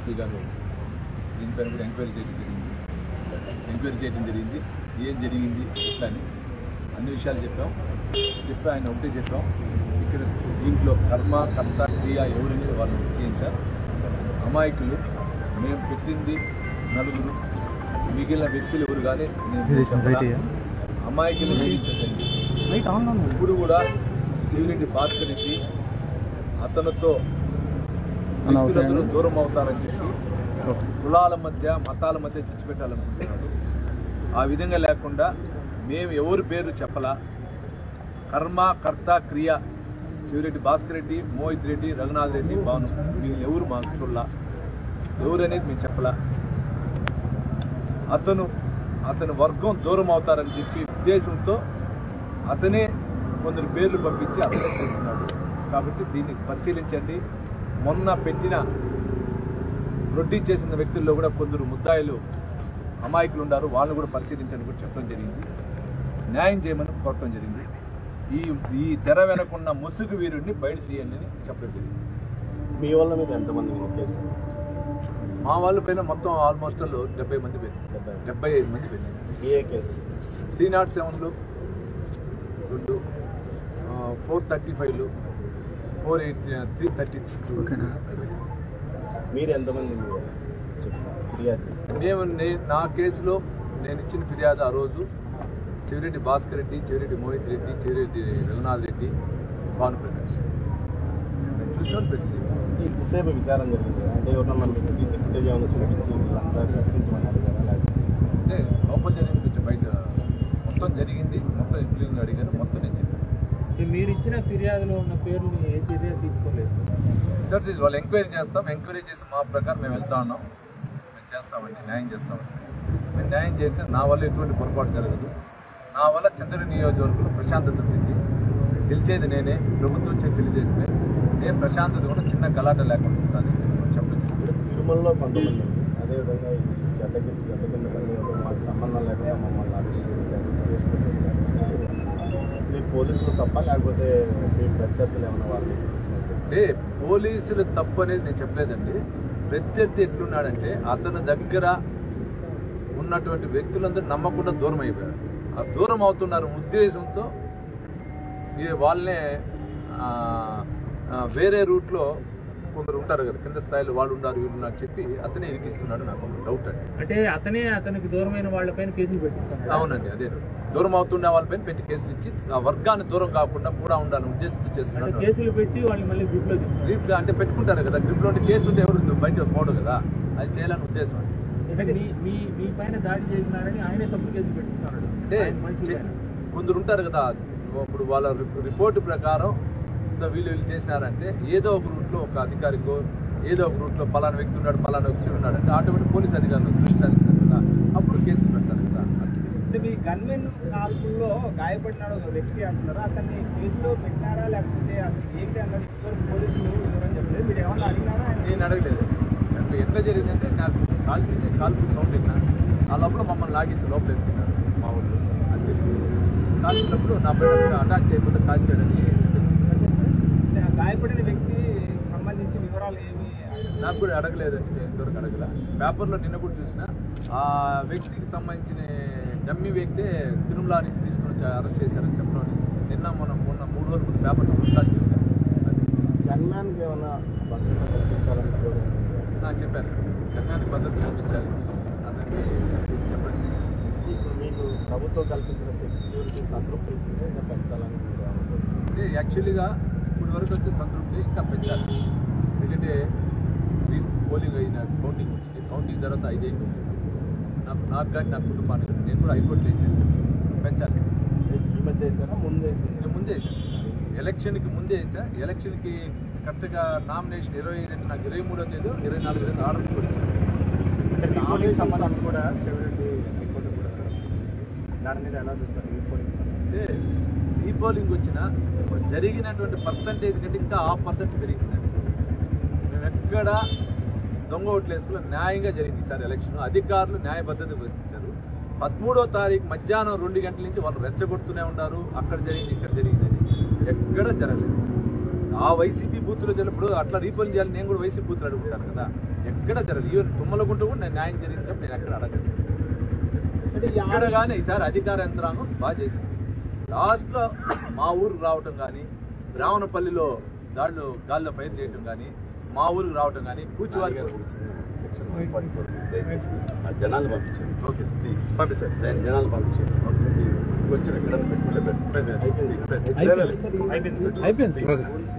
SP గారు దీనిపైన కూడా ఎంక్వైరీ చేయడం జరిగింది ఎంక్వైరీ చేయడం జరిగింది ఏం జరిగింది ఎట్లా అని అన్ని విషయాలు చెప్పాం చెప్పి ఆయన ఒకటే చెప్పాం ఇక్కడ దీంట్లో కర్మ కర్త క్రియ ఎవరనేది వాళ్ళు చేయించారు అమాయకులు మేము పెట్టింది నలుగురు మిగిలిన వ్యక్తులు ఎవరు కానీ నేను చెప్పలా. అమాయకులు చేయించదండి ఇప్పుడు కూడా చెవిరెడ్డి భాస్కర్ రెడ్డి అతనితో వ్యక్తులతో దూరం అవుతారని చెప్పి కులాల మధ్య మతాల మధ్య చిచ్చు పెట్టాలనుకుంటున్నాడు ఆ విధంగా లేకుండా మేము ఎవరి పేరు చెప్పలా కర్మ కర్త క్రియ చెవిరెడ్డి భాస్కర్ రెడ్డి మోహిత్ రెడ్డి రఘునాథ్ రెడ్డి భాను వీళ్ళు ఎవరు మాకు చూడలా ఎవరు అనేది మేము చెప్పలా అతను అతని వర్గం దూరం అవుతారని చెప్పి ఉద్దేశంతో అతనే కొందరు పేర్లు పంపించి అతనే చేస్తున్నాడు కాబట్టి దీన్ని పరిశీలించండి మొన్న పెట్టిన రొడ్డీ చేసిన వ్యక్తుల్లో కూడా కొందరు ముద్దాయిలు అమాయకులు ఉన్నారు వాళ్ళని కూడా పరిశీలించని కూడా చెప్పడం జరిగింది న్యాయం చేయమని కోరటం జరిగింది ఈ ఈ తెర వెనకున్న ముసుగు వీరుడిని బయట తీయండి అని చెప్పడం జరిగింది మీ వల్ల మీద ఎంతమంది కేసు మా వాళ్ళ పైన మొత్తం ఆల్మోస్ట్ డెబ్బై మంది పోయింది డెబ్బై డెబ్బై ఐదు మంది పోయింది ఏ కేసు త్రీ నాట్ సెవెన్లు రెండు ఫోర్ థర్టీ ఫైవ్లు ఫోర్ ఎయిట్ త్రీ థర్టీ మీరు ఎంతమంది చెప్పారు ఫిర్యాదు చేశారు? మేము నే- నా కేసులో నేను ఇచ్చిన ఫిర్యాదు ఆ రోజు చెవిరెడ్డి భాస్కర్ రెడ్డి చెవిరెడ్డి మోహిత్ రెడ్డి చెవిరెడ్డి రఘునాథ్ రెడ్డి భాను ప్రకాష్ నేను చూసాను ప్రతి ఇంతసేపు విచారం జరిగింది అంటే ఎవరన్నా మీకు సీసీ ఫుటేజ్ ఏమైనా చూపించి వీళ్ళంతా చూపించమని అడిగారా లేకపోతే అంటే లోపల జరిగింది కొంచెం బయట మొత్తం జరిగింది మొత్తం ఇంప్లింగ్ అడిగారు మొత్తం నేను చెప్పాను మీరు ఇచ్చిన ఫిర్యాదులో ఉన్న పేర్లు ఏ చర్య తీసుకోలేదు దట్ ఈజ్ వాళ్ళు ఎంక్వైరీ చేస్తాం ఎంక్వైరీ చేసి మా ప్రకారం మేము వెళ్తా ఉన్నాం మేము చేస్తామండి న్యాయం చేస్తామండి మేము న్యాయం చేస్తే నా వల్ల ఎటువంటి పొరపాటు జరగదు నా వల్ల చంద్ర నియోజకవర్గంలో ప్రశాంతత ఉంది గెలిచేది నేనే ప్రభుత్వం చెప్పి తెలియజేస్తే నేను ప్రశాంతత కూడా చిన్న గలాట లేకుండా ఉంటుంది చెప్పచ్చు ఇప్పుడు తిరుమలలో కొంతమంది ఉంది. అదేవిధంగా ఈ గడ్డ కింద గడ్డ కింద మళ్ళీ ఏదో మాకు సంబంధం లేకుండా మమ్మల్ని అరెస్ట్ చేశారు కేసులు పెట్టారు. మీ పోలీసులు తప్ప లేకపోతే మీ ప్రత్యర్థులు ఏమైనా వాళ్ళు అంటే పోలీసులు తప్పు అనేది నేను చెప్పలేదండి ప్రత్యర్థి ఎట్లున్నాడంటే అతని దగ్గర ఉన్నటువంటి వ్యక్తులందరూ నమ్మకుండా దూరం అయిపోయారు ఆ దూరం అవుతున్నారు ఉద్దేశంతో ఈ వాళ్ళనే ఆ, ఆ, వేరే రూట్లో కొందరు ఉంటారు కదా కింద స్థాయిలో వాళ్ళు ఉన్నారు వీళ్ళు ఉన్నారు చెప్పి అతనే ఇరికిస్తున్నాడు నాకు ఒక డౌట్ అండి అంటే అతనే అతనికి దూరమైన వాళ్ళపైన కేసులు పెట్టిస్తాను అవునండి అదే దూరం అవుతున్న వాళ్ళపైన పెట్టి కేసులు ఇచ్చి ఆ వర్గాన్ని దూరం కాకుండా కూడా ఉండాలని ఉద్దేశంతో అంటే చేస్తున్నాడు కేసులు పెట్టి వాళ్ళని మళ్ళీ గ్రూప్లో తీసుకున్నారు గ్రిప్ అంటే పెట్టుకుంటారు కదా గ్రిప్ లో కేసు ఉంటే ఎవరు బయట పోడు కదా అది చేయాలని ఉద్దేశం అంటే మీ మీ మీ పైన దాడి చేసినారని ఆయనే తప్పుడు కేసులు పెట్టిస్తున్నాడు అంటే ఆయన మనుషుల చే- పైన. కొందరు ఉంటారు కదా ఇప్పుడు వాళ్ళ రి- రిపోర్ట్ ప్రకారం ఇంత వీళ్ళు వీళ్ళు చేసినారంటే ఏదో ఒక రూట్లో ఒక అధికారికో ఏదో ఒక రూట్లో పలానా వ్యక్తి ఉన్నాడు పలానా వ్యక్తి ఉన్నాడు అంటే ఆటోమేటిక్ పోలీస్ అధికారులు దృష్టి సారిస్తారు కదా అప్పుడు కేసులు పెడతారు కదా అంటే మీ గన్మెన్ కాల్పుల్లో గాయపడినాడు ఒక వ్యక్తి అంటున్నారు అతన్ని కేసులో పెట్టినారా లేకపోతే అసలు ఏంటి అన్నది ఇప్పటివరకు పోలీసులు వివరం చెప్పలేదు మీరు ఏమన్నా అడిగినారా నేను అడగలేదు అంటే ఎట్లా జరిగిందంటే నాకు కాల్చింది కాల్పు సౌండ్ విన్నా ఆ లోపల మమ్మల్ని లాగించి లోపల వేసుకున్నారు మా ఊళ్ళో అది తెలిసి కాల్చినప్పుడు నా పైన అటాక్ చేయకుండా కాల్చాడని తెలిసింది అంటే ఆ గాయపడిన వ్యక్తి సంబంధించి వివరాలు ఏమి నాకు కూడా అడగలేదండి నేను ఇంతవరకు అడగల పేపర్లో నిన్న కూడా చూసిన ఆ వ్యక్తికి సంబంధించిన డమ్మి వ్యక్తే తిరుమల నుంచి తీసుకొని వచ్చి అరెస్ట్ చేశారని చెప్పడం నిన్న మనం మొన్న మూడు వరకు పేపర్లో ఒకసారి చూశాను అది గన్మ్యాన్కి ఏమైనా భద్రత కల్పించాలని కోరుకుంటున్నారా? నాకు చెప్పాను కన్యానికి భద్రత కల్పించాలి అతనికి చెప్పండి ఇప్పుడు మీకు ప్రభుత్వం కల్పించిన సెక్యూరిటీ సంతృప్తి ఇచ్చింది ఇంకా పెంచాలని మీరు అనుకుంటున్నారా? అంటే యాక్చువల్గా ఇప్పటి వరకు అయితే సంతృప్తి ఇంకా పెంచాలి ఎందుకంటే ఈ పోలింగ్ అయిన కౌంటింగ్ వచ్చింది కౌంటింగ్ తర్వాత ఐదేళ్ళు నాకు నాకు కానీ నా కుటుంబానికి కానీ నేను కూడా హైకోర్టు వేసాను పెంచాలి ఈ మధ్య వేసారా ముందు వేసింది నేను ముందే వేసాను ఎలక్షన్కి ముందే వేసా ఎలక్షన్కి కరెక్ట్గా నామినేషన్ ఇరవై రెండు నాకు ఇరవై మూడో తేదీ ఇరవై నాలుగు తేదీ ఆర్డర్స్ కూడా ఇచ్చాను అంటే నామినేషన్ సంబంధం కూడా చెవిరెడ్డి హైకోర్టు కూడా దాని మీద ఎలా చూస్తారు ఈ పోలింగ్ అంటే ఈ పోలింగ్ వచ్చిన జరిగినటువంటి పర్సంటేజ్ కంటే ఇంకా హాఫ్ పర్సెంట్ పెరిగిందండి మేము ఎక్కడ దొంగ ఓట్లు వేసుకుని న్యాయంగా జరిగింది ఈసారి ఎలక్షన్ అధికారులు న్యాయబద్ధత వహించారు పదమూడో తారీఖు మధ్యాహ్నం రెండు గంటల నుంచి వాళ్ళు రెచ్చగొడుతూనే ఉన్నారు అక్కడ జరిగింది ఇక్కడ జరిగింది అని ఎక్కడ జరగలేదు ఆ వైసీపీ బూత్లో జరిగినప్పుడు అట్లా రీపోలింగ్ చేయాలి నేను కూడా వైసీపీ బూత్లో అడుగుతాను కదా ఎక్కడ జరగదు ఈవెన్ తుమ్మలగుంట కూడా నేను న్యాయం జరిగింది కాబట్టి నేను ఎక్కడ అడగను ఇక్కడ కానీ ఈసారి అధికార యంత్రాంగం బాగా చేసింది లాస్ట్లో మా ఊరికి రావటం కానీ బ్రాహ్మణపల్లిలో దాడిలో గాల్లో ఫైర్ చేయటం కానీ మా ఊరికి రావటం కానీ కూర్చోవాలి సెక్షన్ వన్ ఫార్టీ ఫోర్ దయచేసి ఆ జనాలు పంపించండి ఓకే ప్లీజ్ పంపిస్తారు నేను జనాలు పంపించండి కొంచెం ఎక్కడన్నా పెట్టుకుంటే పెట్టండి అయిపోయింది అయిపోయింది అయిపోయింది